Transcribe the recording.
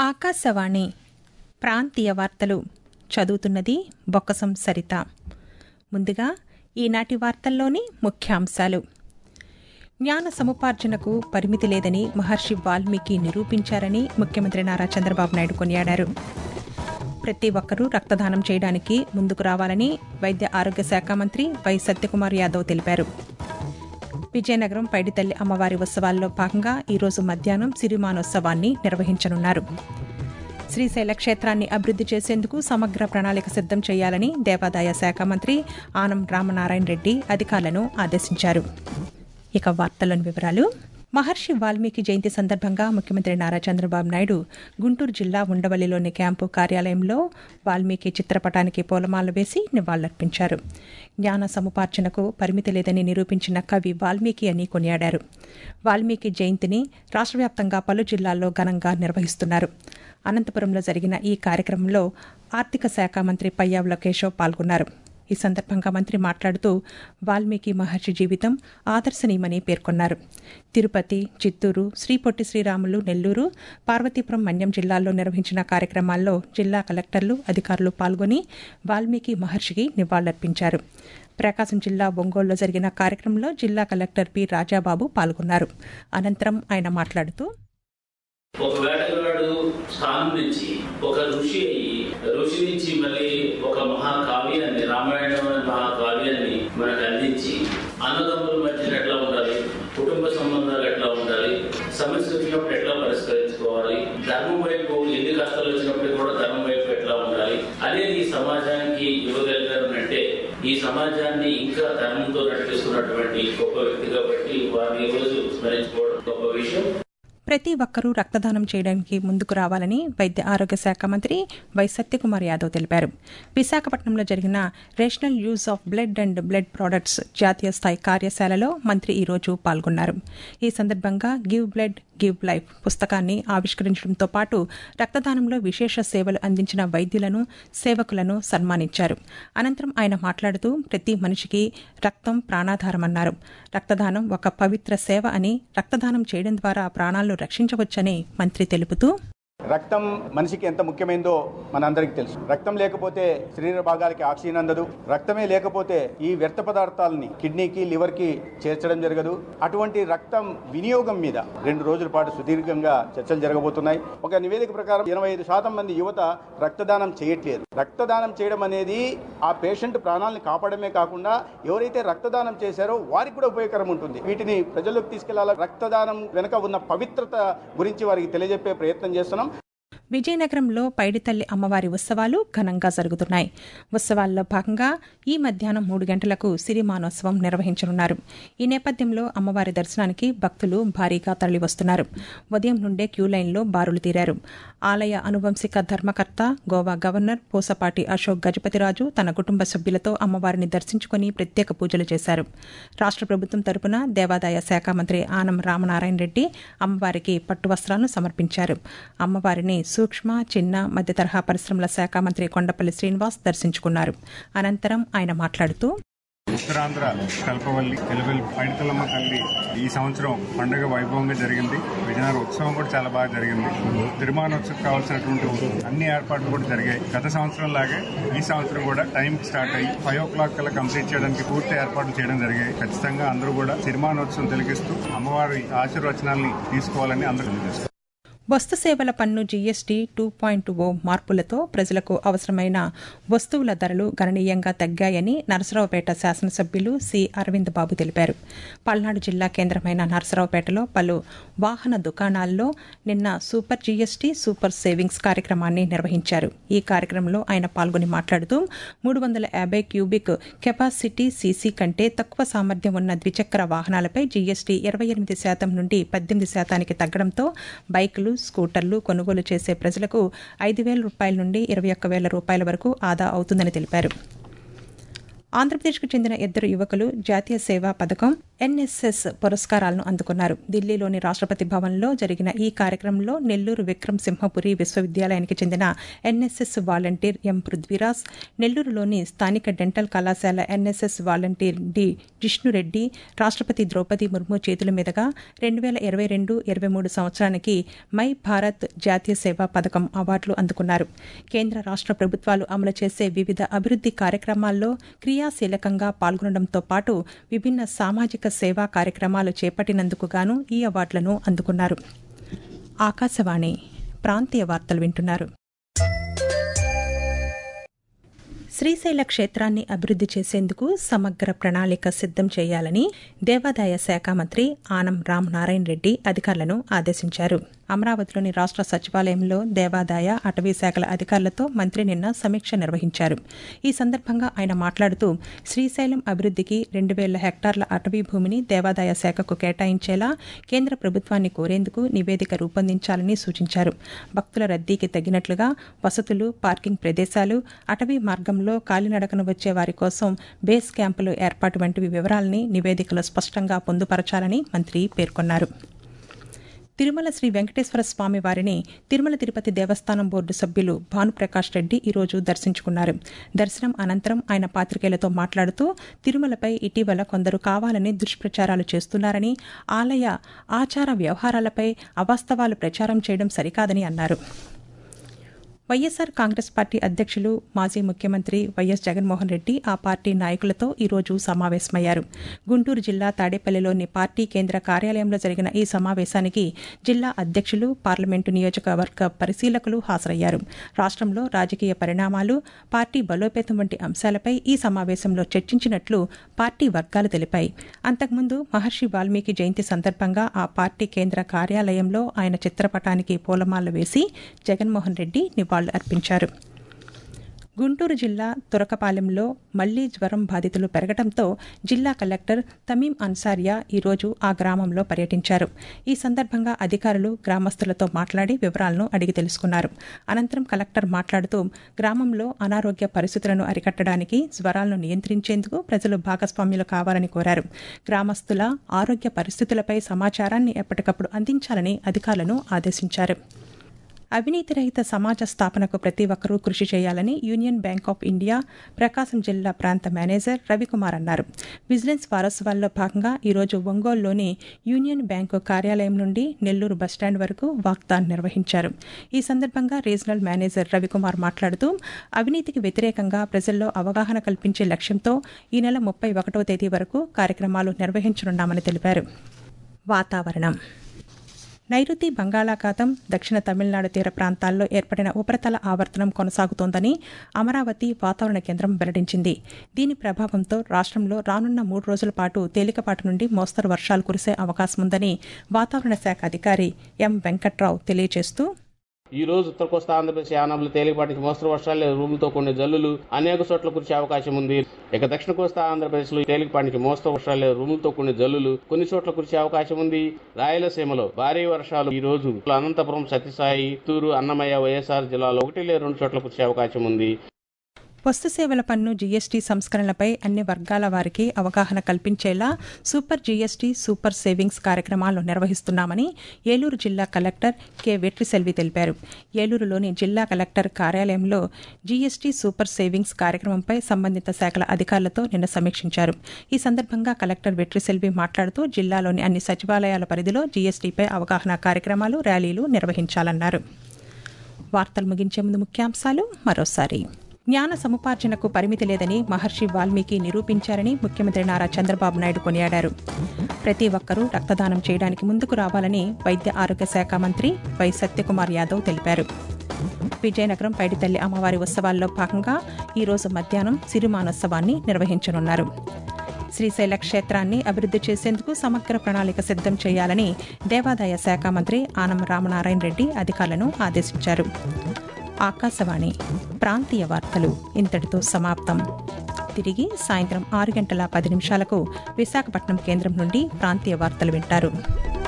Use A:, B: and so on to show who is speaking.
A: ఆకాశవాణి ప్రాంతీయ వార్తలు చదువుతున్నది బొక్కసం సరిత ముందుగా ఈనాటి వార్తల్లోని ముఖ్యాంశాలు జ్ఞాన సముపార్జనకు పరిమితి లేదని మహర్షి వాల్మీకి నిరూపించారని ముఖ్యమంత్రి నారా చంద్రబాబు నాయుడు కొనియాడారు ప్రతి ఒక్కరూ రక్తదానం చేయడానికి ముందుకు రావాలని వైద్య ఆరోగ్య శాఖ మంత్రి వై సత్యకుమార్ యాదవ్ తెలిపారు విజయనగరం పైడితల్లి అమ్మవారి ఉత్సవాల్లో భాగంగా ఈరోజు మధ్యాహ్నం సిరిమానోత్సవాన్ని నిర్వహించనున్నారు శ్రీశైల క్షేత్రాన్ని అభివృద్ది చేసేందుకు సమగ్ర ప్రణాళిక సిద్దం చేయాలని దేవాదాయ శాఖ మంత్రి ఆనం రామనారాయణ రెడ్డి అధికారులను ఆదేశించారు ఇక వార్తలను వివరాలు మహర్షి వాల్మీకి జయంతి సందర్భంగా ముఖ్యమంత్రి నారా చంద్రబాబు నాయుడు గుంటూరు జిల్లా ఉండవల్లిలోని క్యాంపు కార్యాలయంలో వాల్మీకి చిత్రపటానికి పూలమాల వేసి నివాళులర్పించారు జ్ఞాన సముపార్జనకు పరిమితి లేదని నిరూపించిన కవి వాల్మీకి అని కొనియాడారు వాల్మీకి జయంతిని రాష్ట్ర వ్యాప్తంగా పలు జిల్లాల్లో ఘనంగా నిర్వహిస్తున్నారు అనంతపురంలో జరిగిన ఈ కార్యక్రమంలో ఆర్థిక శాఖ మంత్రి పయ్యావుల కేశవ్ పాల్గొన్నారు ఈ సందర్భంగా మంత్రి మాట్లాడుతూ వాల్మీకి మహర్షి జీవితం ఆదర్శనీయమని పేర్కొన్నారు తిరుపతి చిత్తూరు శ్రీ పొట్టి శ్రీరాములు నెల్లూరు పార్వతీపురం మన్యం జిల్లాల్లో నిర్వహించిన కార్యక్రమాల్లో జిల్లా కలెక్టర్లు అధికారులు పాల్గొని వాల్మీకి మహర్షికి నివాళులర్పించారు ప్రకాశం జిల్లా ఒంగోలులో జరిగిన కార్యక్రమంలో జిల్లా కలెక్టర్ పి రాజాబాబు పాల్గొన్నారు అనంతరం ఆయన మాట్లాడుతూ
B: ఒక వేటగాడు స్థానం నుంచి ఒక ఋషి అయ్యి ఋషి నుంచి మళ్ళీ ఒక మహాకావ్యాన్ని రామాయణం అనే మహాకావ్యాన్ని మనకు అందించి అన్నదమ్ముల మధ్య ఎట్లా ఉండాలి కుటుంబ సంబంధాలు ఎట్లా ఉండాలి సమస్య వచ్చినప్పుడు ఎట్లా పరిష్కరించుకోవాలి ధర్మం వైపు ఎన్ని కష్టాలు వచ్చినప్పుడు కూడా ధర్మం వైపు ఎట్లా ఉండాలి అనేది ఈ సమాజానికి ఇవ్వగలిగారు అంటే ఈ సమాజాన్ని ఇంకా ధర్మంతో నడిపిస్తున్నటువంటి గొప్ప వ్యక్తి కాబట్టి వారిని ఈ రోజు స్మరించుకోవడం గొప్ప విషయం
A: ప్రతి ఒక్కరూ రక్తదానం చేయడానికి ముందుకు రావాలని వైద్య ఆరోగ్య శాఖ మంత్రి వై సత్యకుమార్ యాదవ్ తెలిపారు విశాఖపట్నంలో జరిగిన rational use of blood and blood products జాతీయ స్థాయి కార్యశాలలో మంత్రి ఈరోజు పాల్గొన్నారు ఈ సందర్భంగా గివ్ బ్లడ్ గివ్ లైఫ్ పుస్తకాన్ని ఆవిష్కరించడంతో పాటు రక్తదానంలో విశేష సేవలు అందించిన వైద్యులను సేవకులను సన్మానించారు అనంతరం ఆయన మాట్లాడుతూ ప్రతి మనిషికి రక్తం ప్రాణాధారమన్నారు రక్తదానం ఒక పవిత్ర సేవ అని రక్తదానం చేయడం ద్వారా ప్రాణాలను రక్షించవచ్చని మంత్రి తెలుపుతూ
C: రక్తం మనిషికి ఎంత ముఖ్యమైందో మనందరికీ తెలుసు రక్తం లేకపోతే శరీర భాగాలకి ఆక్సిజన్ అందదు రక్తమే లేకపోతే ఈ వ్యర్థ పదార్థాలని కిడ్నీకి లివర్కి చేర్చడం జరగదు అటువంటి రక్తం వినియోగం మీద రెండు రోజుల పాటు సుదీర్ఘంగా చర్చలు జరగబోతున్నాయి ఒక నివేదిక ప్రకారం ఎనభై ఐదు శాతం మంది యువత రక్తదానం చేయట్లేదు రక్తదానం చేయడం అనేది ఆ పేషెంట్ ప్రాణాలను కాపాడమే కాకుండా ఎవరైతే రక్తదానం చేశారో వారికి కూడా ఉపయోగకరం ఉంటుంది వీటిని ప్రజల్లోకి తీసుకెళ్లాలి రక్తదానం వెనుక ఉన్న పవిత్రత గురించి వారికి తెలియజెప్పే ప్రయత్నం చేస్తున్నాం
A: విజయనగరంలో పైడితల్లి అమ్మవారి ఉత్సవాలు ఘనంగా జరుగుతున్నాయి ఉత్సవాల్లో భాగంగా ఈ మధ్యాహ్నం మూడు గంటలకు సిరిమానోత్సవం నిర్వహించనున్నారు ఈ నేపథ్యంలో అమ్మవారి దర్శనానికి భక్తులు భారీగా తరలివస్తున్నారు ఉదయం నుండే క్యూ లైన్లో బారులు తీరారు ఆలయ అనువంశిక ధర్మకర్త గోవా గవర్నర్ పూసపాటి అశోక్ గజపతిరాజు తన కుటుంబ సభ్యులతో అమ్మవారిని దర్శించుకుని ప్రత్యేక పూజలు చేశారు రాష్ట్ర ప్రభుత్వం తరపున దేవాదాయ శాఖ మంత్రి ఆనం రామనారాయణ రెడ్డి అమ్మవారికి పట్టు వస్త్రాలను సమర్పించారు అమ్మవారిని సూక్ష్మ చిన్న మధ్య తరహా పరిశ్రమల శాఖ మంత్రి కొండపల్లి శ్రీనివాస్ దర్శించుకున్నారు అనంతరం ఆయన మాట్లాడుతూ
D: ఉత్తరాంధ్ర కల్పవల్లి తెలుగు పైడితలమ్మ తల్లి ఈ సంవత్సరం పండుగ వైభవంగా జరిగింది విజయనగర ఉత్సవం కూడా చాలా బాగా జరిగింది తిరుమానోత్సవం కావాల్సినటువంటి అన్ని ఏర్పాట్లు కూడా జరిగాయి గత సంవత్సరం లాగే ఈ సంవత్సరం కూడా టైం స్టార్ట్ అయ్యి ఫైవ్ ఓ క్లాక్ కల్లా కంప్లీట్ చేయడానికి పూర్తి ఏర్పాట్లు చేయడం జరిగాయి ఖచ్చితంగా అందరూ కూడా తిరుమానోత్సవం తిలకిస్తూ అమ్మవారి ఆశీర్వచనాల్ని తీసుకోవాలని అందరూ తెలియజేస్తారు
A: వస్తు సేవల పన్ను జీఎస్టీ టూ పాయింట్ ఓ మార్పులతో ప్రజలకు అవసరమైన వస్తువుల ధరలు గణనీయంగా తగ్గాయని నరసరావుపేట శాసనసభ్యులు సి అరవింద్ బాబు తెలిపారు పల్నాడు జిల్లా కేంద్రమైన నరసరావుపేటలో పలు వాహన దుకాణాల్లో నిన్న సూపర్ జీఎస్టీ సూపర్ సేవింగ్స్ కార్యక్రమాన్ని నిర్వహించారు ఈ కార్యక్రమంలో ఆయన పాల్గొని మాట్లాడుతూ మూడు వందల యాభై క్యూబిక్ కెపాసిటీ సీసీ కంటే తక్కువ సామర్థ్యం ఉన్న ద్విచక్ర వాహనాలపై జీఎస్టీ ఇరవై ఎనిమిది శాతం నుండి పద్దెనిమిది శాతానికి తగ్గడంతో బైకులు స్కూటర్లు కొనుగోలు చేసే ప్రజలకు ఐదు వేల రూపాయల నుండి ఇరవై ఒక్క వేల రూపాయల వరకు ఆదా అవుతుందని తెలిపారు ఆంధ్రప్రదేశ్కు చెందిన ఇద్దరు యువకులు జాతీయ సేవా పథకం ఎన్ఎస్ఎస్ పురస్కారాలను అందుకున్నారు ఢిల్లీలోని రాష్ట్రపతి భవన్లో జరిగిన ఈ కార్యక్రమంలో నెల్లూరు విక్రమ్ సింహపురి విశ్వవిద్యాలయానికి చెందిన ఎన్ఎస్ఎస్ వాలంటీర్ ఎం పృథ్వీరాజ్ నెల్లూరులోని స్థానిక డెంటల్ కళాశాల ఎన్ఎస్ఎస్ వాలంటీర్ డి జిష్ణురెడ్డి రాష్ట్రపతి ద్రౌపది ముర్ము చేతుల మీదుగా రెండు వేల ఇరవై రెండు ఇరవై మూడు సంవత్సరానికి మై భారత్ జాతీయ సేవా పథకం అవార్డులు అందుకున్నారు కేంద్ర రాష్ట్ర ప్రభుత్వాలు అమలు చేసే వివిధ అభివృద్ది కార్యక్రమాల్లో క్రియాశీలకంగా పాల్గొనడంతో పాటు విభిన్న సామాజిక సేవా కార్యక్రమాలు చేపట్టినందుకు గాను ఈ అవార్డులను అందుకున్నారు ఆకాశవాణి ప్రాంతీయ వార్తలు వింటున్నారు శ్రీశైల క్షేత్రాన్ని అభివృద్ది చేసేందుకు సమగ్ర ప్రణాళిక సిద్దం చేయాలని దేవాదాయ శాఖ మంత్రి ఆనం రామనారాయణ రెడ్డి అధికారులను ఆదేశించారు అమరావతిలోని రాష్ట్ర సచివాలయంలో దేవాదాయ అటవీ శాఖల అధికారులతో మంత్రి నిన్న సమీక్ష నిర్వహించారు ఈ సందర్భంగా ఆయన మాట్లాడుతూ శ్రీశైలం అభివృద్దికి రెండు వేల హెక్టార్ల అటవీ భూమిని దేవాదాయ శాఖకు కేటాయించేలా కేంద్ర ప్రభుత్వాన్ని కోరేందుకు నివేదిక రూపొందించాలని సూచించారు భక్తుల రద్దీకి తగినట్లుగా వసతులు పార్కింగ్ ప్రదేశాలు అటవీ మార్గంలో కాలినడకను వచ్చే వారి కోసం బేస్ క్యాంపులు ఏర్పాటు వంటివి వివరాలని నివేదికలో స్పష్టంగా పొందుపరచాలని మంత్రి పేర్కొన్నారు తిరుమల శ్రీ వెంకటేశ్వర స్వామి వారిని తిరుమల తిరుపతి దేవస్థానం బోర్డు సభ్యులు భానుప్రకాష్ రెడ్డి ఈరోజు దర్శించుకున్నారు దర్శనం అనంతరం ఆయన పాత్రికేయులతో మాట్లాడుతూ తిరుమలపై ఇటీవల కొందరు కావాలని దుష్ప్రచారాలు చేస్తున్నారని ఆలయ ఆచార వ్యవహారాలపై అవాస్తవాలు ప్రచారం చేయడం సరికాదని అన్నారు వైఎస్సార్ కాంగ్రెస్ పార్టీ అధ్యక్షులు మాజీ ముఖ్యమంత్రి వైఎస్ జగన్మోహన్ రెడ్డి ఆ పార్టీ నాయకులతో ఈరోజు సమావేశమయ్యారు గుంటూరు జిల్లా తాడేపల్లిలోని పార్టీ కేంద్ర కార్యాలయంలో జరిగిన ఈ సమావేశానికి జిల్లా అధ్యక్షులు పార్లమెంటు నియోజకవర్గ పరిశీలకులు హాజరయ్యారు రాష్ట్రంలో రాజకీయ పరిణామాలు పార్టీ బలోపేతం వంటి అంశాలపై ఈ సమావేశంలో చర్చించినట్లు పార్టీ వర్గాలు తెలిపాయి అంతకుముందు మహర్షి వాల్మీకి జయంతి సందర్భంగా ఆ పార్టీ కేంద్ర కార్యాలయంలో ఆయన చిత్రపటానికి పూలమాల వేసి జగన్మోహన్ రెడ్డి నివాళులు అర్పించారు గుంటూరు జిల్లా తురకపాలెంలో మళ్లీ జ్వరం బాధితులు పెరగడంతో జిల్లా కలెక్టర్ తమీం అన్సారియా ఈరోజు ఆ గ్రామంలో పర్యటించారు ఈ సందర్భంగా అధికారులు గ్రామస్తులతో మాట్లాడి వివరాలను అడిగి తెలుసుకున్నారు అనంతరం కలెక్టర్ మాట్లాడుతూ గ్రామంలో అనారోగ్య పరిస్థితులను అరికట్టడానికి జ్వరాలను నియంత్రించేందుకు ప్రజలు భాగస్వామ్యులు కావాలని కోరారు గ్రామస్తుల ఆరోగ్య పరిస్థితులపై సమాచారాన్ని ఎప్పటికప్పుడు అందించాలని అధికారులను ఆదేశించారు అవినీతి రహిత సమాజ స్థాపనకు ప్రతి ఒక్కరూ కృషి చేయాలని Union Bank of India Prakasam జిల్లా ప్రాంత మేనేజర్ రవికుమార్ అన్నారు విజిలెన్స్ వారోత్సవాల్లో భాగంగా ఈరోజు ఒంగోలులోని యూనియన్ బ్యాంకు కార్యాలయం నుండి నెల్లూరు బస్టాండ్ వరకు వాక్దాన్ నిర్వహించారు ఈ సందర్భంగా రీజనల్ మేనేజర్ రవికుమార్ మాట్లాడుతూ అవినీతికి వ్యతిరేకంగా ప్రజల్లో అవగాహన కల్పించే లక్ష్యంతో ఈ నెల ముప్పై ఒకటో తేదీ వరకు కార్యక్రమాలు నిర్వహించనున్నామని తెలిపారు వాతావరణం నైరుతి బంగాళాఖాతం దక్షిణ తమిళనాడు తీర ప్రాంతాల్లో ఏర్పడిన ఉపరితల ఆవర్తనం కొనసాగుతోందని అమరావతి వాతావరణ కేంద్రం వెల్లడించింది దీని ప్రభావంతో రాష్ట్రంలో రానున్న మూడు రోజుల పాటు తేలికపాటి నుండి మోస్తరు వర్షాలు కురిసే అవకాశం ఉందని వాతావరణ శాఖ అధికారి ఎం వెంకట్రావు తెలియజేస్తూ
E: ఈ రోజు ఉత్తర కోస్తా ఆంధ్రప్రదేశ్ యానాంలో తేలికపాటి నుంచి మోస్తరు వర్షాలు లేదా రూములతో కొన్ని జల్లులు అనేక చోట్ల కురిసే అవకాశం ఉంది ఇక దక్షిణ కోస్తా ఆంధ్రప్రదేశ్ లో తేలికపాటి నుంచి మోస్తరు వర్షాలు లేదా రూములతో కొన్ని జల్లులు కొన్ని చోట్ల కురిసే అవకాశం ఉంది రాయలసీమలో భారీ వర్షాలు ఈ రోజు అనంతపురం సత్యసాయి చిత్తూరు అన్నమయ్య వైఎస్ఆర్ జిల్లాలో ఒకటి లేదా రెండు చోట్ల కురిసే అవకాశం ఉంది
A: వస్తు సేవల పన్ను జీఎస్టీ సంస్కరణలపై అన్ని వర్గాల వారికి అవగాహన కల్పించేలా సూపర్ జీఎస్టీ సూపర్ సేవింగ్స్ కార్యక్రమాలను నిర్వహిస్తున్నామని ఏలూరు జిల్లా కలెక్టర్ కె వెట్రిసెల్వి తెలిపారు ఏలూరులోని జిల్లా కలెక్టర్ కార్యాలయంలో జీఎస్టీ సూపర్ సేవింగ్స్ కార్యక్రమంపై సంబంధిత శాఖల అధికారులతో నిన్న సమీక్షించారు ఈ సందర్భంగా కలెక్టర్ వెట్రిసెల్వి మాట్లాడుతూ జిల్లాలోని అన్ని సచివాలయాల పరిధిలో జీఎస్టీపై అవగాహన కార్యక్రమాలు ర్యాలీలు నిర్వహించాలన్నారు వార్తలు ముగించే ముందు ముఖ్యాంశాలు మరోసారి జ్ఞాన సముపార్జనకు పరిమితి లేదని మహర్షి వాల్మీకి నిరూపించారని ముఖ్యమంత్రి నారా చంద్రబాబు నాయుడు కొనియాడారు ప్రతి ఒక్కరూ రక్తదానం చేయడానికి ముందుకు రావాలని వైద్య ఆరోగ్య శాఖ మంత్రి వై సత్యకుమార్ యాదవ్ తెలిపారు విజయనగరం పైడితల్లి అమ్మవారి ఉత్సవాల్లో భాగంగా ఈరోజు మధ్యాహ్నం సిరిమానోత్సవాన్ని నిర్వహించనున్నారు శ్రీశైల క్షేత్రాన్ని అభివృద్ది చేసేందుకు సమగ్ర ప్రణాళిక సిద్దం చేయాలని దేవాదాయ శాఖ మంత్రి ఆనం రామనారాయణ రెడ్డి అధికారులను ఆదేశించారు ఆకాశవాణి ప్రాంతీయ వార్తలు ఇంతటితో సమాప్తం తిరిగి సాయంత్రం ఆరు గంటల పది నిమిషాలకు విశాఖపట్నం కేంద్రం నుండి ప్రాంతీయ వార్తలు వింటారు